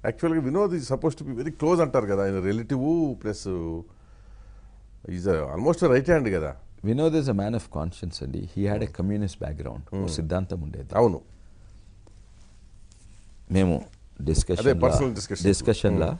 యాక్చువల్గా Vinod is supposed to be very close అంటారు కదా ఆయన relative plus is almost right hand కదా Vinod is a man of conscience అండి he had a communist background సిద్ధాంతం ఉండేది అవును మేము అదే, డిస్కషన్ personal discussion. డిస్కషన్లో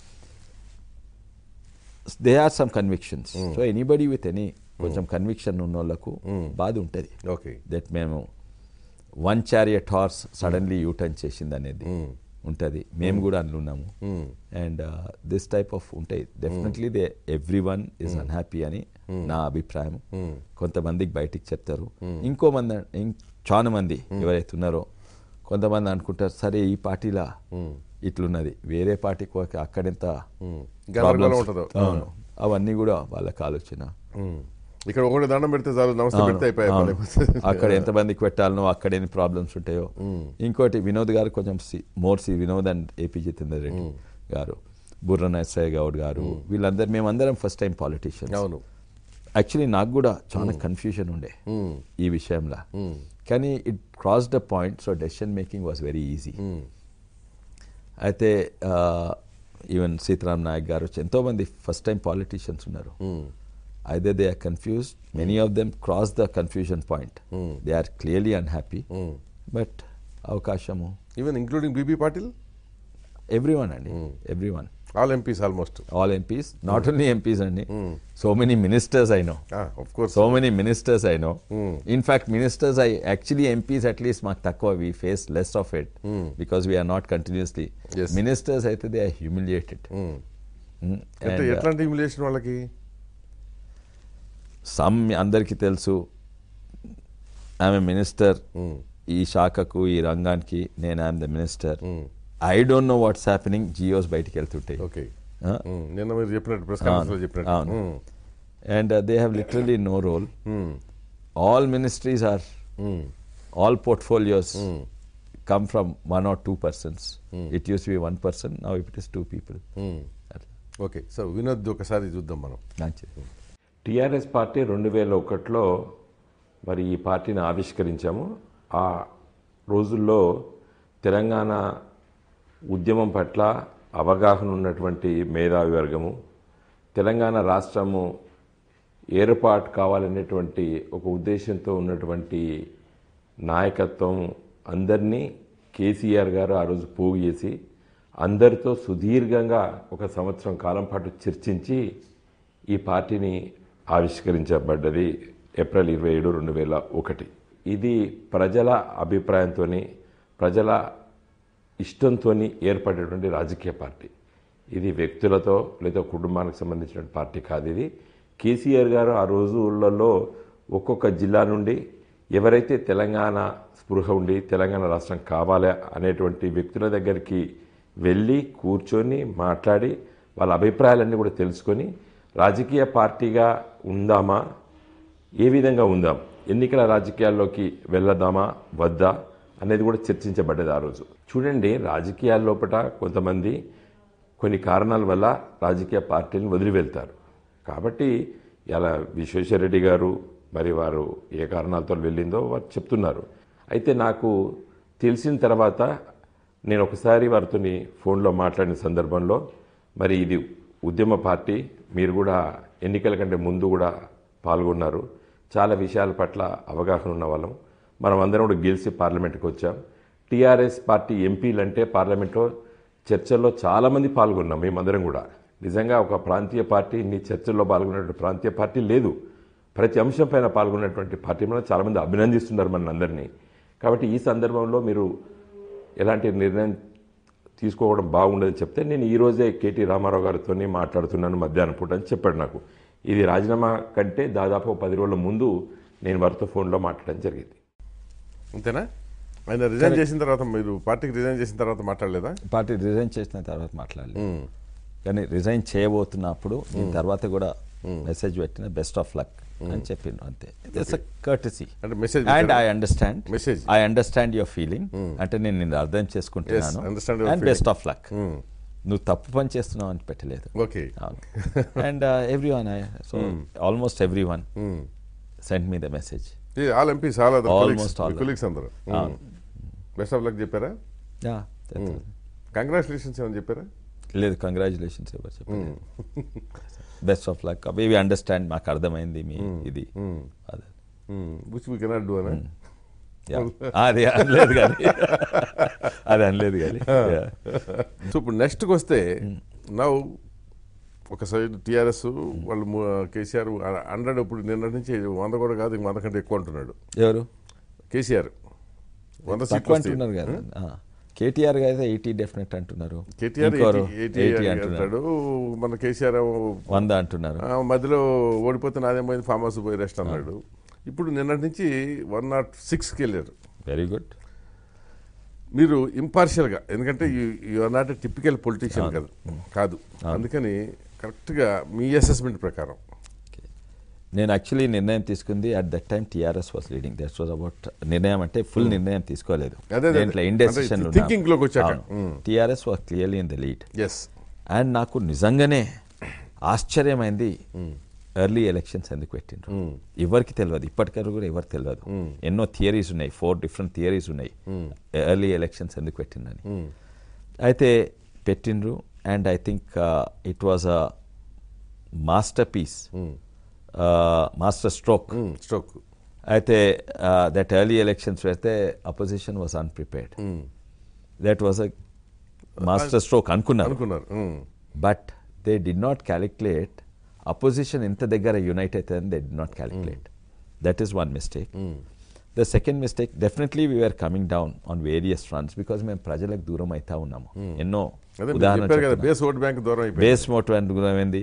they are some convictions so anybody with any కొంచెం కన్విక్షన్ ఉన్న వాళ్ళకు బాధ ఉంటుంది ఓకే దట్ మేము one chariot horse suddenly U turn చేసింది అనేది ఉంటుంది మేము కూడా అందులో ఉన్నాము అండ్ దిస్ టైప్ ఆఫ్ ఉంటాయి definitely they every one is unhappy అని నా అభిప్రాయం కొంతమందికి బయటికి చెప్తారు ఇంకో మంది ఇం- చాలా మంది ఎవరైతే ఉన్నారో కొంతమంది అనుకుంటారు సరే ఈ పార్టీలా ఇట్లున్నది వేరే పార్టీకి పోక అక్కడెంత గందరగోళం problems- ఉంటుందో. అవును అవన్నీ కూడా వాళ్ళకి ఆలోచన ఇక్కడ ఒకటి దండం పెడితే చాలు నమస్తే అవును, పెడితే అయిపోయాయి అవును. పని. అక్కడ ఎంతమందికి పెట్టాలనో అక్కడ ఎన్ని ప్రాబ్లమ్స్ ఉంటాయో ఇంకోటి వినోద్ గారు కొంచెం more C Vinod and AP Jithender Reddy గారు బుర్ర నరసయ్య గౌడ్ గారు వీళ్ళందరూ మేమందరం ఫస్ట్ టైం పాలిటీషియన్ అవును యాక్చువల్లీ నాకు కూడా చాలా కన్ఫ్యూజన్ ఉండే ఈ విషయంలో కానీ it cross the point so decision making was very easy అయితే ఈవెన్ సీతారాం నాయక్ గారు ఎంతోమంది ఫస్ట్ టైం పాలిటీషియన్స్ ఉన్నారు either they are confused many of them cross the confusion point they are clearly unhappy but అవకాశము even including B B Patil every one అండి every one all MPs almost all MPs not only MPs అండి so many ministers I know of course so many ministers I know in fact ministers I actually MPs at least మాకు తక్కువ we face less of it because we are not continuously Yes. Ministers అయితే they are humiliated అంటే ఎట్లాంటి ఇమ్యులేషన్ వాళ్ళకి some అందరికీ తెలుసు ఆమె minister ఈ శాఖకు ఈ రంగానికి నేను I'm the minister I don't know what's happening GOs బయటికి వెళ్తుంటాయి ఓకే Huh? నిన్న మీరు చెప్పినట్టు ప్రెస్ కాన్ఫరెన్స్ లో చెప్పినట్టు అవును Mm. And they have literally no role all ministries are all portfolios come from one or two persons it used be one person now it is two people okay so Vinod ఒకసారి చూద్దాం మనం మంచిది TRS party రెండు వేల ఒకటిలో మరి ఈ పార్టీని ఆవిష్కరించాము ఆ రోజుల్లో తెలంగాణ ఉద్యమం పట్ల అవగాహన ఉన్నటువంటి మేధావి వర్గము తెలంగాణ రాష్ట్రము ఏర్పాటు కావాలనేటువంటి ఒక ఉద్దేశంతో ఉన్నటువంటి నాయకత్వం అందరినీ కేసీఆర్ గారు ఆ రోజు పోగు చేసి అందరితో సుదీర్ఘంగా ఒక సంవత్సరం కాలం పాటు చర్చించి ఈ పార్టీని ఆవిష్కరించబడ్డది ఏప్రిల్ ఇరవై ఏడు రెండు వేల ఒకటి ఇది ప్రజల అభిప్రాయంతో ప్రజల ఇష్టంతో ఏర్పడేటువంటి రాజకీయ పార్టీ ఇది వ్యక్తులతో లేదా కుటుంబానికి సంబంధించిన పార్టీ కాదు ఇది కేసీఆర్ గారు ఆ రోజులలో ఒక్కొక్క జిల్లా నుండి ఎవరైతే తెలంగాణ స్పృహ ఉండి తెలంగాణ రాష్ట్రం కావాలి అనేటువంటి వ్యక్తుల దగ్గరికి వెళ్ళి కూర్చొని మాట్లాడి వాళ్ళ అభిప్రాయాలన్నీ కూడా తెలుసుకొని రాజకీయ పార్టీగా ఉందామా ఏ విధంగా ఉందాం ఎన్నికల రాజకీయాల్లోకి వెళ్ళదామా వద్దా అనేది కూడా చర్చించబడ్డది ఆ రోజు చూడండి రాజకీయాల లోపల కొంతమంది కొన్ని కారణాల వల్ల రాజకీయ పార్టీలను వదిలి వెళ్తారు కాబట్టి ఇలా విశ్వేశ్వరరెడ్డి గారు మరి వారు ఏ కారణాలతో వెళ్ళిందో వారు చెప్తున్నారు అయితే నాకు తెలిసిన తర్వాత నేను ఒకసారి వారితో ఫోన్లో మాట్లాడిన సందర్భంలో మరి ఇది ఉద్యమ పార్టీ మీరు కూడా ఎన్నికల కంటే ముందు కూడా పాల్గొన్నారు చాలా విషయాల పట్ల అవగాహన ఉన్న వాళ్ళం మనం అందరం కూడా గెలిచి పార్లమెంట్కి వచ్చాం టీఆర్ఎస్ పార్టీ ఎంపీలు అంటే పార్లమెంట్లో చర్చల్లో చాలామంది పాల్గొన్నాం మేమందరం కూడా నిజంగా ఒక ప్రాంతీయ పార్టీ ఇన్ని చర్చల్లో పాల్గొన్నటువంటి ప్రాంతీయ పార్టీ లేదు ప్రతి అంశం పైన పాల్గొన్నటువంటి పార్టీ మనం చాలామంది అభినందిస్తున్నారు మన అందరినీ కాబట్టి ఈ సందర్భంలో మీరు ఎలాంటి నిర్ణయం తీసుకోవడం బాగుండదని చెప్తే నేను ఈ రోజే కేటీ రామారావు గారితో మాట్లాడుతున్నాను మధ్యాహ్నం పూట అని చెప్పాడు నాకు ఇది రాజీనామా కంటే దాదాపు ఒక పది రోజుల ముందు నేను వారితో ఫోన్లో మాట్లాడడం జరిగింది అంతేనా ఆయన రిజైన్ చేసిన తర్వాత మీరు పార్టీకి రిజైన్ చేసిన తర్వాత మాట్లాడలేదా పార్టీ రిజైన్ చేసిన తర్వాత మాట్లాడలేదు కానీ రిజైన్ చేయబోతున్నప్పుడు దీని తర్వాత కూడా మెసేజ్ పెట్టిన బెస్ట్ ఆఫ్ లక్ అని చెప్పిండ్రు అంతే ఇట్స్ కర్టసీ అంటే message అండ్ పెట్టారా? I understand Message. I understand your feeling అంటే నేను నిన్ను అర్థం చేసుకుంటున్నాను Yes, understand your and feeling. Best of luck నువ్వు తప్పు పని చేస్తున్నావు అని పెట్టలేదు okay and every one so almost every one send me the message all MPs all Almost all. Colleagues అందరూ బెస్ట్ ఆఫ్ లక్ చెప్పారా కంగ్రాచులేషన్స్ ఏమని చెప్పారా లేదు కంగ్రాచులేషన్స్ ఎవరు చెప్పలేదు best of luck maybe understand మాకు అర్థమైంది మీ ఇది అదే విచ్ వీ కెనాట్ డూ అని Yeah. అది అనలేదు కానీ అది అనలేదు కానీ Yeah. సో ఇప్పుడు నెక్స్ట్కి వస్తే నా ఒక సైడ్ టీఆర్ఎస్ వాళ్ళు ము- కేసీఆర్ హండ్రెడ్ ఇప్పుడు నిన్నటి నుంచి వంద కూడా కాదు ఇంక వంద కంటే ఎక్కువ అంటున్నాడు ఎవరు కేసీఆర్ వంద సీట్లు తక్కువ వస్తాయి. అంటున్నారు కదా కేటీఆర్ అయితే ఎయిటీ డెఫినెట్ అంటున్నారు కేటీఆర్ ఇంకోరు ఎయిటీ 80 అంటున్నారు అంటాడు మన కేసీఆర్ ఏమో, వంద అంటున్నారు ఆ, మధ్యలో ఓడిపోతే నాదేం పోయింది ఫామ్ హౌస్ పోయి రెస్ట్ అన్నాడు ఇప్పుడు నిన్నటి నుంచి వన్ నాట్ సిక్స్కి వెళ్ళారు వెరీ గుడ్ మీరు ఇంపార్షియల్గా ఎందుకంటే you are not a typical politician కదా కాదు అందుకని కరెక్ట్గా మీ అసెస్మెంట్ ప్రకారం నేను యాక్చువల్లీ నిర్ణయం తీసుకుంది at that time TRS was leading that was about నిర్ణయం అంటే ఫుల్ నిర్ణయం తీసుకోలేదు అదే, అదే. దీంట్లో ఇండెసిషన్ అంటే thinking లోకి వచ్చాక. TRS was clearly in the lead yes and నాకు నిజంగానే ఆశ్చర్యమైంది ఎర్లీ ఎలక్షన్స్ ఎందుకు పెట్టిండ్రు ఎవరికి తెలియదు ఇప్పటికీ కూడా ఎవరికి తెలియదు ఎన్నో థియరీస్ ఉన్నాయి ఫోర్ డిఫరెంట్ థియరీస్ ఉన్నాయి ఎర్లీ ఎలక్షన్స్ ఎందుకు పెట్టిండ్రని అయితే పెట్టిండ్రు and I think it was a masterpiece master stroke stroke అయితే దట్ ఎర్లీ ఎలక్షన్స్ పెడితే opposition was unprepared that was a master stroke అనుకున్నారు అనుకున్నారు Mm. But they did not calculate opposition ఇంత దగ్గర యునైట్ అవుతుందని they did not calculate that is one mistake the second mistake definitely we are coming down on various fronts because మేము ప్రజలకు దూరం అవుతా ఉన్నాము ఎన్నో అదే మీరు ఉదాహరణ చెప్పారు కదా చెప్తున్నా. బేస్ ఓట్ బ్యాంక్ దూరం అయిపోయింది బేస్ మోటో అని గుణమైంది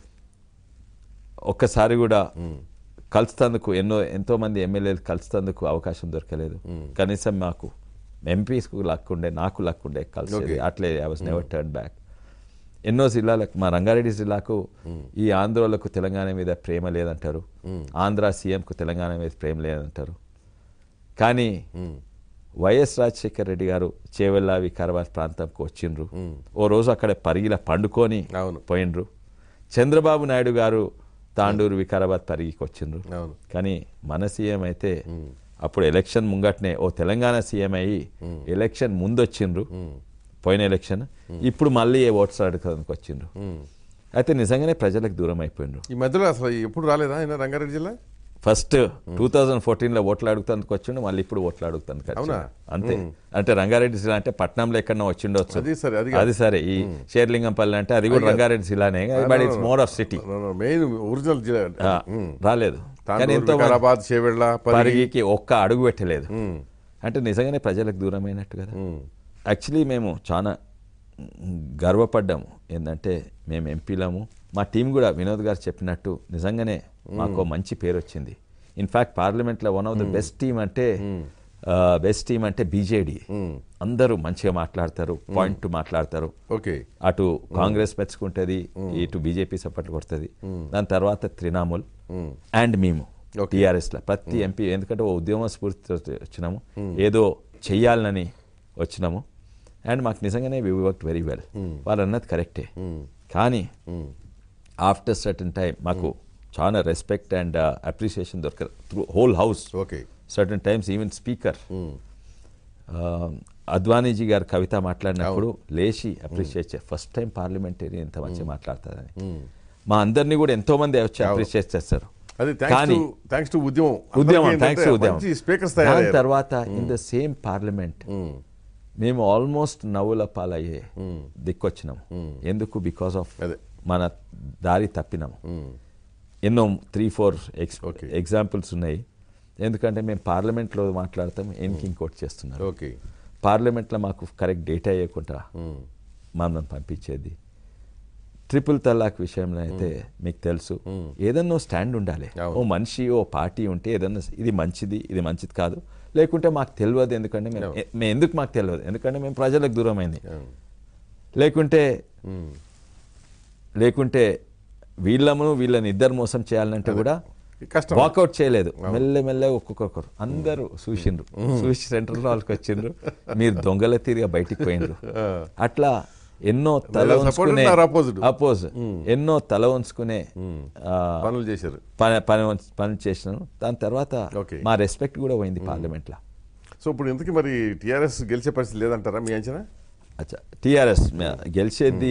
ఒక్కసారి కూడా కలుస్తందుకు ఎన్నో ఎంతో మంది ఎమ్మెల్యేలు కలుస్తందుకు అవకాశం దొరకలేదు కనీసం మాకు ఎంపీస్కు లక్ ఉండే నాకు లక్ ఉండే కలిసేది Okay. అట్లే I was never turn back ఎన్నో జిల్లాలకు మా రంగారెడ్డి జిల్లాకు ఈ ఆంధ్రోలకు తెలంగాణ మీద ప్రేమ లేదంటారు ఆంధ్ర సీఎంకు తెలంగాణ మీద ప్రేమ లేదంటారు కానీ వైఎస్ రాజశేఖర్ రెడ్డి గారు చేవెళ్ళ వికారాబాద్ ప్రాంతంకు వచ్చిండ్రు ఓ రోజు అక్కడ పరిగిల పండుకొని అవును. పోయిండ్రు చంద్రబాబు నాయుడు గారు తాండూరు వికారాబాద్ పరిగికి వచ్చిండ్రు అవును కానీ మన సీఎం అయితే అప్పుడు ఎలక్షన్ ముంగట్నే ఓ తెలంగాణ సీఎం అయ్యి ఎలక్షన్ ముందు వచ్చిండ్రు పోయిన ఎలక్షన్ ఇప్పుడు మళ్ళీ ఏ ఓట్స్ అడగడానికి వచ్చిండ్రు అయితే నిజంగానే ప్రజలకు దూరం అయిపోయిండ్రు ఈ మధ్యలో అసలు ఎప్పుడు రాలేదా ఆయన రంగారెడ్డి జిల్లా ఫస్ట్ టూ థౌజండ్ ఫోర్టీన్లో ఓట్లు అడుగుతానికి వచ్చిండు మళ్ళీ ఇప్పుడు ఓట్లు అడుగుతానికి వచ్చిండు. అవునా? అంతే అంటే రంగారెడ్డి జిల్లా అంటే పట్నంలో ఎక్కడో వచ్చిండొచ్చు అది సరే, అది అది సరే ఈ షేర్లింగంపల్లి అంటే అది కూడా రంగారెడ్డి జిల్లానే but it's more of city main original జిల్లా రాలేదు కానీ తాండూరు, ఎంతో మంది- వికారాబాద్ చేవెళ్ళ పరిగి పరిగికి ఒక్క అడుగు పెట్టలేదు అంటే నిజంగానే ప్రజలకు దూరమైనట్టు కదా యాక్చువల్లీ మేము చాలా గర్వపడ్డాము ఏంటంటే మేము ఎంపీలము మా టీం కూడా వినోద్ గారు చెప్పినట్టు నిజంగానే మాకు ఓ మంచి పేరు వచ్చింది ఇన్ఫాక్ట్ పార్లమెంట్లో one of the best team అంటే బెస్ట్ టీం అంటే బీజేడీ అందరూ మంచిగా మాట్లాడతారు పాయింట్ టు మాట్లాడతారు ఓకే అటు కాంగ్రెస్ మెచ్చుకుంటుంది ఇటు బీజేపీ సపోర్ట్ కొడుతుంది దాని తర్వాత త్రిణాముల్ అండ్ మేము Okay. టీఆర్ఎస్ లో ప్రతి ఎంపీ ఎందుకంటే ఓ ఉద్యమ స్ఫూర్తితో వచ్చినాము ఏదో చెయ్యాలని వచ్చినాము అండ్ మాకు నిజంగానే వి వర్క్ వెరీ వెల్ వాళ్ళు అన్నది కరెక్టే కానీ ఆఫ్టర్ సర్టన్ టైం మాకు చాలా రెస్పెక్ట్ అండ్ అప్రిసియేషన్ దొరకదు through whole house okay certain times even speaker Advani ji గారు కవిత మాట్లాడినప్పుడు లేచి అప్రిషియేట్ చే ఫస్ట్ టైం పార్లమెంటరీ ఇంత మంచిగా మాట్లాడుతుందని మా అందరినీ కూడా ఎంతో మంది వచ్చి అప్రిషియేట్ చేస్తారు అది థ్యాంక్స్ కానీ టు థ్యాంక్స్ టు ఉద్యమం ఉద్యమం అందరికీ థ్యాంక్స్ ఏంటంటే ఉద్యమం మంచి స్పీకర్స్ దాని తయారయ్యారు తర్వాత ఇన్ ద సేమ్ పార్లమెంట్ మేము ఆల్మోస్ట్ నవ్వుల పాలయ్యే దిక్కొచ్చినాం ఎందుకు బికాస్ ఆఫ్ అదే. మన దారి తప్పినాము ఎన్నో three four ex Okay. Examples ఉన్నాయి ఎందుకంటే మేము పార్లమెంట్లో మాట్లాడతాం ఎన్కి ఇంకోటి చేస్తున్నారు ఓకే పార్లమెంట్లో మాకు కరెక్ట్ డేటా ఇవ్వకుండా మమ్మల్ని పంపించేది ట్రిపుల్ తలాక్ విషయంలో అయితే మీకు తెలుసు ఏదన్నా స్టాండ్ ఉండాలి అవును. ఓ మనిషి ఓ పార్టీ ఉంటే ఏదన్నా ఇది మంచిది ఇది మంచిది కాదు లేకుంటే మాకు తెలియదు ఎందుకంటే మేము ఎ- మేము ఎందుకు మాకు తెలియదు ఎందుకంటే మేము ప్రజలకు దూరమైంది లేకుంటే లేకుంటే వీళ్ళము వీళ్ళని ఇద్దరు మోసం చేయాలంటే కూడా కష్టం వాకౌట్ చేయలేదు మెల్ల మెల్ల ఒక్కొక్కరు అందరూ చూసిండ్రు చూసి సెంట్రల్ హాల్కి వచ్చిండ్రు మీరు దొంగల తీరిగా బయటికి పోయిండ్రు అట్లా ఎన్నో తల Neither support ఉంచుకునే nor opposite. అపోజ్ ఎన్నో తల ఉంచుకునే ఆ, పనులు చేశారు పని పని ఉంచ- పని చేసినాను దాని తర్వాత Okay. మా రెస్పెక్ట్ కూడా పోయింది పార్లమెంట్లో సో ఇప్పుడు ఇంతకీ మరి టీఆర్ఎస్ గెలిచే పరిస్థితి లేదంటారా మీ అంచనా అచ్చా టీఆర్ఎస్ గెలిచేది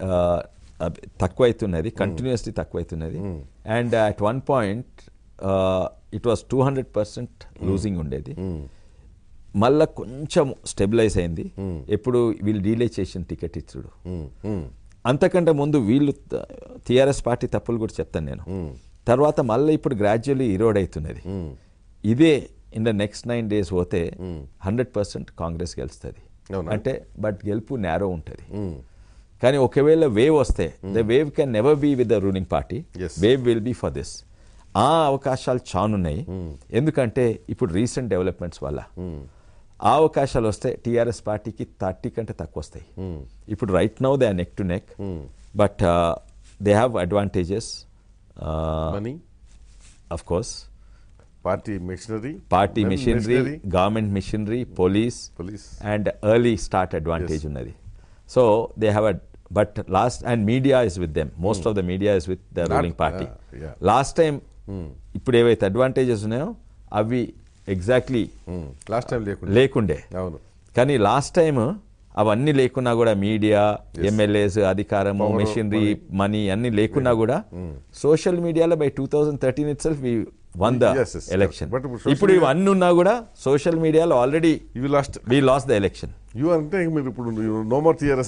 తక్కువ అవుతున్నది కంటిన్యూస్లీ తక్కువ అవుతున్నది and at one point it was two hundred percent losing ఉండేది మళ్ళా కొంచెం స్టెబిలైజ్ అయింది ఎప్పుడు వీళ్ళు డీలే చేసిన టికెట్ ఇచ్చుడు ఉమ్, ఉమ్, అంతకంటే ముందు వీళ్ళు టీఆర్ఎస్ పార్టీ తప్పులు కూడా చెప్తాను నేను తర్వాత మళ్ళీ ఇప్పుడు గ్రాడ్యువల్లీ ఇరోడ్ అవుతున్నది ఇదే in the next nine days పోతే హండ్రెడ్ పర్సెంట్ కాంగ్రెస్ గెలుస్తుంది అవునా? అంటే బట్ గెలుపు నేరో ఉంటుంది ఉమ్. కానీ ఒకవేళ వేవ్ వస్తే the wave can never be with the ruling party Yes. Wave will be for this ఆ అవకాశాలు చానున్నాయి ఎందుకంటే ఇప్పుడు రీసెంట్ డెవలప్మెంట్స్ వల్ల ఆ అవకాశాలు వస్తే టీఆర్ఎస్ పార్టీకి థర్టీ కంటే తక్కువ వస్తాయి ఇప్పుడు right now they are neck to neck but they have advantages money of course party machinery party machinery government machinery police Police. And early start advantage ఉన్నది so they have a but last and media is with them most of the media is with the ruling party uh, yeah. Last time ఇప్పుడు ఏవైతే advantages ఉన్నాయో అవి exactly last time లేకుండా లేకుండే అవును కానీ last time అవన్నీ లేకున్నా కూడా మీడియా ఎమ్మెల్యేస్ అధికారము మెషినరీ మనీ అన్ని లేకున్నా కూడా సోషల్ మీడియాలో by two thousand thirteen itself won the Yes, yes, election but ఇప్పుడు social ఇప్పుడు ఇవన్నీ ఉన్నా కూడా సోషల్ మీడియాలో already you lost we lost the election you అంటే మీరు ఇప్పుడు no more TRS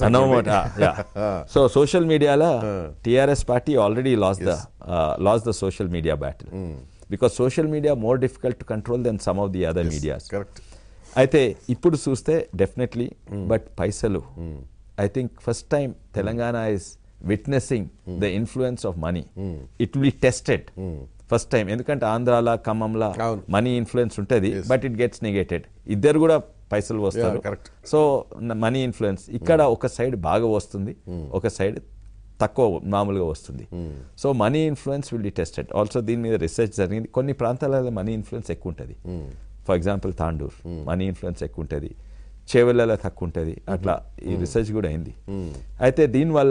so social మీడియాలో TRS party already lost the lost the social media battle because social media more difficult to control than some of the other medias correct అయితే ఇప్పుడు చూస్తే definitely but పైసలు I think first time Telangana is witnessing the influence of money it will be tested first time ఎందుకంటే ఆంధ్రాల ఖమ్మంలో అవును. Money influence ఉంటుంది but it gets negated ఇద్దరు కూడా పైసలు వస్తారు correct. సో మనీ ఇన్ఫ్లుయెన్స్ ఇక్కడ ఒక సైడ్ బాగా వస్తుంది ఒక సైడ్ తక్కువ మామూలుగా వస్తుంది so money influence will be tested also దీని మీద రీసెర్చ్ జరిగింది కొన్ని ప్రాంతాలలో మనీ ఇన్ఫ్లుయెన్స్ ఎక్కువ ఉంటుంది for example Tandur money influence ఎక్కువ ఉంటుంది చేవెళ్ళలో తక్కువ ఉంటుంది అట్లా ఈ రీసెర్చ్ కూడా అయింది అయితే దీనివల్ల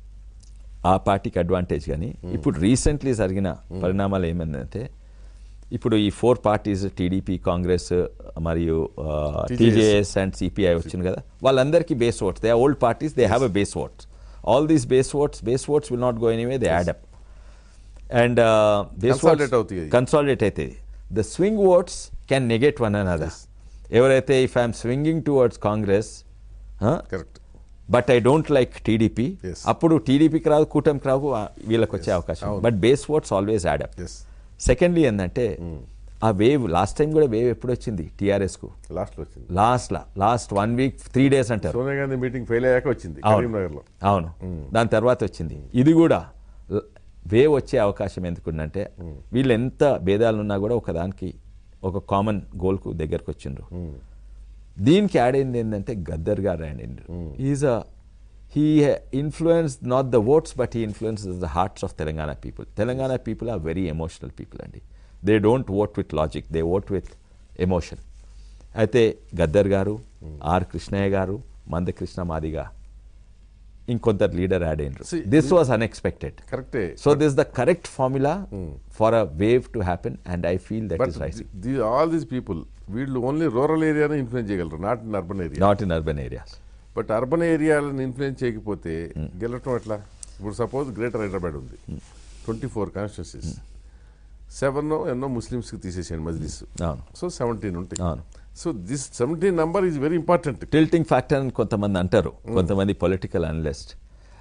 ఆ పార్టీకి అడ్వాంటేజ్ కానీ ఇప్పుడు రీసెంట్లీ జరిగిన పరిణామాలు ఏమైందంటే ఇప్పుడు ఈ ఫోర్ పార్టీస్ టీడీపీ కాంగ్రెస్ మరియు టీజేఎస్ అండ్ సిపిఐ వచ్చింది కదా వాళ్ళందరికీ base votes they old parties they have a base votes all these base votes base votes will not go anyway they add up and base Consolidate అవుతాయి. Consolidate అవుతుంది the swing votes can negate one another ఎవరైతే if I'm swinging towards Congress correct but I don't like TDP Yes. అప్పుడు టీడీపీకి రాదు కూటమికి రావు ఆ, వీళ్ళకి వచ్చే అవకాశం but base votes always add up yes secondly ఏంటంటే ఆ వేవ్ లాస్ట్ టైం కూడా వేవ్ ఎప్పుడు వచ్చింది టీఆర్ఎస్కు లాస్ట్ లో వచ్చింది లాస్ట్ లా last one week three days అంటారు సోనియా గాంధీ మీటింగ్ ఫెయిల్ అయ్యాక వచ్చింది అవును కరీంనగర్ లో అవును దాని తర్వాత వచ్చింది ఇది కూడా ల- వేవ్ వచ్చే అవకాశం ఎందుకుందంటే వీళ్ళు ఎంత భేదాలు ఉన్నా కూడా ఒకదానికి ఒక కామన్ గోల్కు దగ్గరకు వచ్చిండ్రు దీనికి యాడ్ అయింది ఏంటంటే గద్దర్ గారు యాడ్ అయిండ్రు is a he influence not the votes but he influence the hearts of Telangana people Telangana people are very emotional people అండి they don't vote with logic they vote with emotion అయితే గద్దర్ గారు ఆర్ కృష్ణయ్య గారు మందకృష్ణ మాదిగా ఇంకొందరు leader add అయినరు See, this was unexpected కరెక్టే so this the correct formula for a wave to happen and I feel that but is right all these people వీళ్ళు only rural ఏరియానే influence చేయగలరు not in urban area not in urban areas but urban ఏరియాలను influence చేయకపోతే గెలవటం ఎట్లా ఇప్పుడు suppose greater Hyderabad ఉంది twenty four constituencies seven ఎన్నో ముస్లిమ్స్కి తీసేసాను మజ్లిస్ అవును సో సెవెంటీన్ ఉంటాయి అవును so this seventeen number is very important tilting factor అని కొంతమంది అంటారు కొంతమంది పొలిటికల్ అనలిస్ట్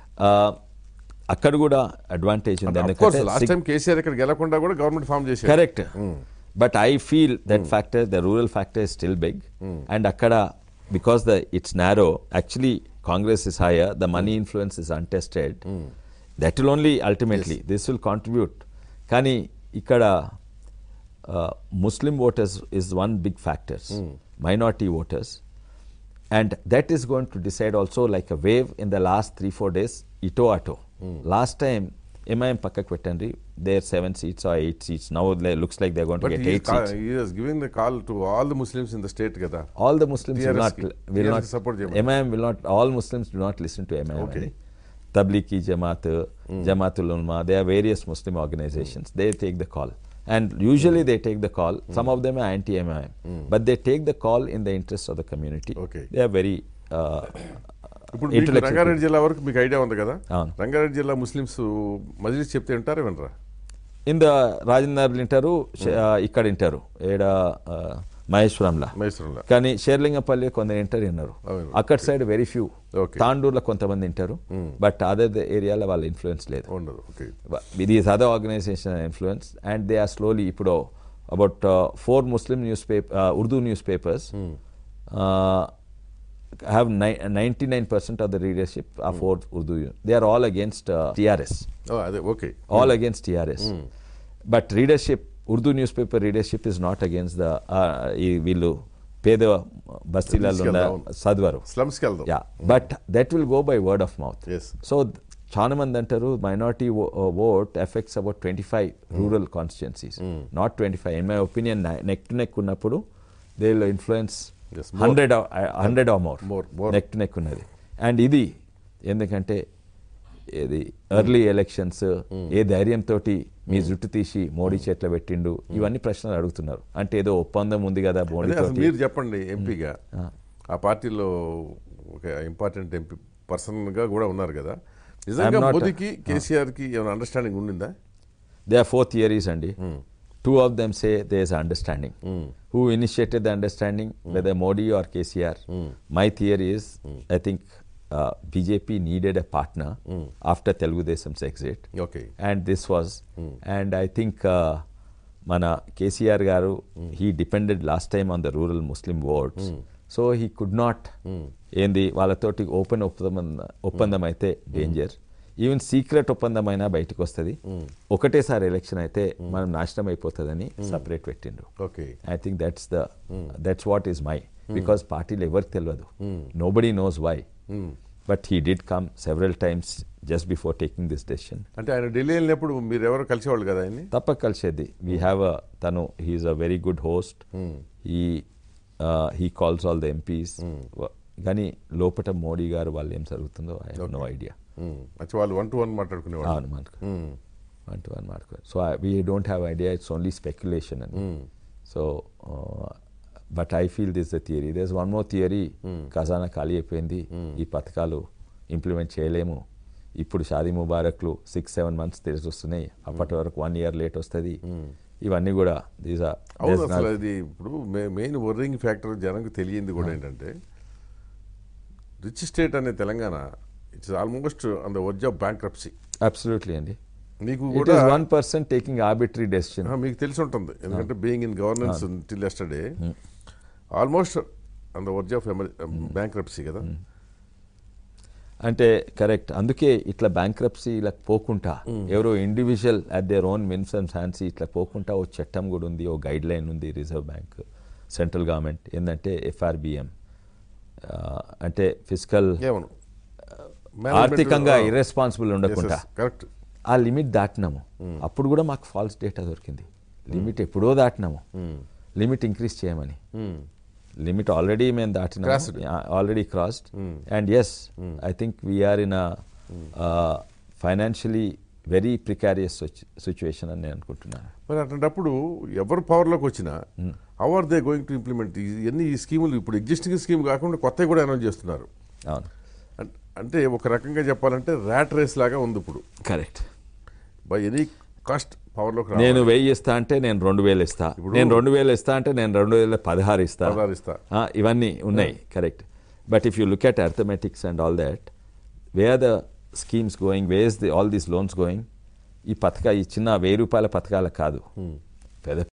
అక్కడ కూడా అడ్వాంటేజ్ ఉంది కోర్స్ లాస్ట్ ఎందుకంటే టైం కేసీఆర్ ఇక్కడ గెలకుండా కూడా గవర్నమెంట్ ఫామ్ చేశారు correct but I feel that factor the rural factor is still big and అక్కడ because the it's narrow actually Congress is higher the money influence is untested that will only ultimately this will contribute కానీ ఇక్కడ Muslim voters is one big factors minority voters and that is going to decide also like a wave in the last three four days ito ato last time MIM పక్కకు పెట్టండి there seven seats or eight seats now looks like they're going to but get eight seats is giving the call to all the Muslims in the state కదా all the Muslims will TRS not కి- will TRS not కి support చేయమని. MIM will not all Muslims do not listen to MIM Okay. అని. Tablighi Jamaat, Jamaatul Ulama, there are various Muslim organizations. They take the call. And usually they take the call. Some of them are anti-MIM. But they take the call in the interest of the community. Okay. They are very uh, ఇప్పుడు మీకు intellectual Rangareddy జిల్లా వరకు మీకు idea ఉంది కదా అవును. రంగారెడ్డి జిల్లా Muslims Majlis చెప్తే వింటారా వినరా ఇన్ ద రాజేందర్ వింటారు షే- ఆ, ఇక్కడ వింటారు ఏడ ఆ, మహేశ్వరంలా మైసూరులో కానీ షేర్లింగపల్లి కొందరు వింటారు విన్నారు అవును. అక్కడ సైడ్ వెరీ ఫ్యూ Okay. తాండూరులో కొంతమంది వింటారు బట్ అదర్ ఏరియాలో వాళ్ళ ఇన్ఫ్లుయెన్స్ లేదు ఉండదు okay these other organisation influence and they are slowly ఇప్పుడు about four Muslim newspaper Urdu newspapers have ni- 99% of the readership are for Urdu. They are all against uh, TRS. అదే okay all against TRS. But readership, Urdu newspaper readership is not against the uh, ఈ వీళ్ళు పేద బస్తీలలో ఉన్న తీసుకెళ్దాం. చదవరు స్లమ్స్కి వెళ్దాం yeah but that will go by word of mouth Yes. So చాలా మంది అంటారు minority vote effects about twenty five rural constituencies not twenty five in my opinion neck to neck ఉన్నప్పుడు they will influence Yes, more. Hundred hundred or more More, more. Neck to neck ఉన్నది and ఇది ఎందుకంటే ఇది early elections ఏ ధైర్యంతో మీ జుట్టు తీసి మోడీ చేతిలో పెట్టిండు ఇవన్నీ ప్రశ్నలు అడుగుతున్నారు అంటే ఏదో ఒప్పందం ఉంది కదా అదే మోడీ అసలు మీరు చెప్పండి ఎంపీగా ఆ పార్టీలో ఒక ఇంపార్టెంట్ ఎంపీ పర్సన్గా కూడా ఉన్నారు కదా నిజంగా I'm not- మోదీకి కేసీఆర్కి ఏమైనా అండర్స్టాండింగ్ ఉండిందా దే ఆర్ ఫోర్ థియరీస్ అండి two of them say they is understanding who initiated the understanding whether Modi or KCR my theory is I think BJP needed a partner after Telugu Desam's exit okay and this was and I think మన KCR గారు he depended last time on the rural Muslim votes so he could not ఏంది వాళ్ళతోటి open ఒప్పందం ఒప్పందం అయితే danger even secret ఒప్పందం అయినా బయటకు వస్తుంది ఒకటేసారి ఎలక్షన్ అయితే మనం నాశనం అయిపోతుందని సపరేట్ పెట్టిండ్రు okay I think that's the that's what is my because పార్టీలు ఎవరికి తెలియదు nobody knows why but he did come several times just before taking this decision అంటే ఆయన ఢిల్లీ వెళ్ళినప్పుడు మీరు ఎవరు కలిసేవాళ్ళు కదా ఆయన్ని తప్పక కలిసేది వీ హ్యావ్ అ తను he is a very good host ఈ he calls all the MPs కానీ లోపల మోడీ గారు వాళ్ళు ఏం జరుగుతుందో ఐ హావ్ నో ఐడియా మంచి వాళ్ళు వన్ టు వన్ మాట్లాడుకునేవాళ్ళు అవును మనకు వన్ టు వన్ మాట్లాడు so we don't have idea it's only speculation అని so but I feel this the theory there's one more theory ఖజానా ఖాళీ అయిపోయింది ఈ పథకాలు ఇంప్లిమెంట్ చేయలేము ఇప్పుడు షాదీ ముబారక్లు సిక్స్ సెవెన్ మంత్స్ తెలిసి వస్తున్నాయి అప్పటి వరకు వన్ ఇయర్ లేట్ వస్తుంది ఇవన్నీ కూడా దీస్ అవును అసలు అది ఇప్పుడు మెయిన్ వర్రింగ్ ఫ్యాక్టర్ జనంకి తెలియంది కూడా ఏంటంటే రిచ్ స్టేట్ అనే Telangana it's almost on the verge of bankruptcy absolutely అండి మీకు ఇట్ కూడా is one person taking arbitrary decision ఆ, మీకు తెలిసి ఉంటుంది ఎందుకంటే being in governance till yesterday almost on the verge of bankruptcy కదా అంటే కరెక్ట్ అందుకే ఇట్లా బ్యాంక్రప్సీ ఇలా పోకుండా ఎవరో individual at their own whims and fancy ఇట్లా పోకుండా ఓ చట్టం కూడా ఉంది ఓ గైడ్ లైన్ ఉంది రిజర్వ్ బ్యాంక్ సెంట్రల్ గవర్నమెంట్ ఏంటంటే ఎఫ్ఆర్బిఎం అంటే ఫిజికల్ ఏమను ఆర్థికంగా ఇర్రెస్పాన్సిబుల్ ఉండకుండా కరెక్ట్ ఆ లిమిట్ దాటినాము అప్పుడు కూడా మాకు ఫాల్స్ డేటా దొరికింది లిమిట్ ఎప్పుడో దాటినాము లిమిట్ ఇంక్రీజ్ చేయమని లిమిట్ ఆల్రెడీ మేము దాటినాము Crossed. Already crossed and yes I think we are in financially very precarious situation అని నేను అనుకుంటున్నాను మరి అట్లాంటప్పుడు ఎవరు పవర్లోకి వచ్చినా how are they going to implement ఇవన్నీ ఈ స్కీములు ఇప్పుడు ఎగ్జిస్టింగ్ స్కీమ్ కాకుండా కొత్తవి కూడా అనౌన్స్ చేస్తున్నారు అవును అన్- అంటే ఒక రకంగా చెప్పాలంటే ర్యాట్ రేస్ లాగా ఉంది ఇప్పుడు కరెక్ట్ బై ఎనీ కాస్ట్ పవర్లోకి నేను వెయ్యి ఇస్తా అంటే నేను రెండు వేలు ఇస్తా నేను రెండు వేలు ఇస్తా అంటే నేను రెండు వేల పదహారు ఇస్తా పదహారు ఇస్తా. ఆ, ఇవన్నీ ఉన్నాయి correct but if you look at arithmetics and all that way are the schemes going ways the all these loans going ఈ పథక ఈ చిన్న వెయ్యి రూపాయల పథకాలకు కాదు పెద్ద